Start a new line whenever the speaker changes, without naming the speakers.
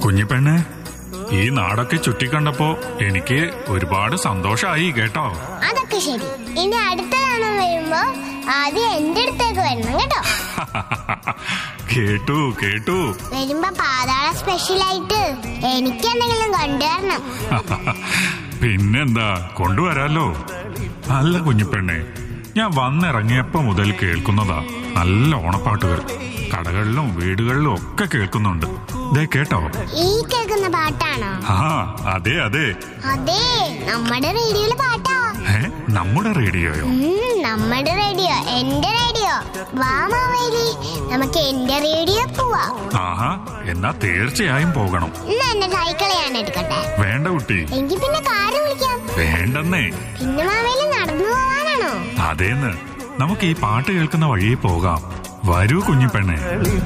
കുഞ്ഞിപ്പെണ്ണെ ഈ നാടൊക്കെ ചുറ്റിക്കണ്ടപ്പോ എനിക്ക് ഒരുപാട് സന്തോഷായി കേട്ടോ
അതൊക്കെ ശരി ഇനി അടുത്ത തവണ വരുമ്പോ ആദ്യം എന്റെ അടുത്തേക്ക് വരണം കേട്ടോ
കേട്ടു കേട്ടു
വരുമ്പോ പാതാള സ്പെഷ്യലായിട്ട് എനിക്ക് എന്തെങ്കിലും കൊണ്ടുവരണം
പിന്നെന്താ കൊണ്ടുവരാലോ നല്ല കുഞ്ഞിപ്പെണ്ണെ ഞാൻ വന്നിറങ്ങിയപ്പോ മുതൽ കേൾക്കുന്നതാ നല്ല ഓണപ്പാട്ടുകൾ കടകളിലും വീടുകളിലും ഒക്കെ കേൾക്കുന്നുണ്ട് ദേ കേട്ടോ
ഈ കേൾക്കുന്ന പാട്ടാണോ
ആ അതെ അതെ
അതെ നമ്മുടെ റേഡിയോയിലെ പാട്ടാ
ഏ നമ്മുടെ റേഡിയോയോ
ഉം, നമ്മുടെ റേഡിയോ എന്റെ റേഡിയോ വാ മാവേലി നമുക്ക് എന്റെ റേഡിയോ പോവാ
ആഹാ എന്നാ തീർച്ചയായും പോകണം
ഇന്ന് എന്റെ സൈക്കിൾ ഞാൻ എടുക്കട്ടെ
വേണ്ട കുട്ടി
എങ്കിൽ പിന്നെ കാറ് വിളിക്കാം
വേണ്ടെന്നേ
പിന്നെ മാവേലി നടന്നു പോവാനാണോ
അതേന്ന് നമുക്ക് ഈ പാട്ട് കേൾക്കുന്ന വഴിയെ പോകാം വരൂ കുഞ്ഞിപ്പെണ്ണെ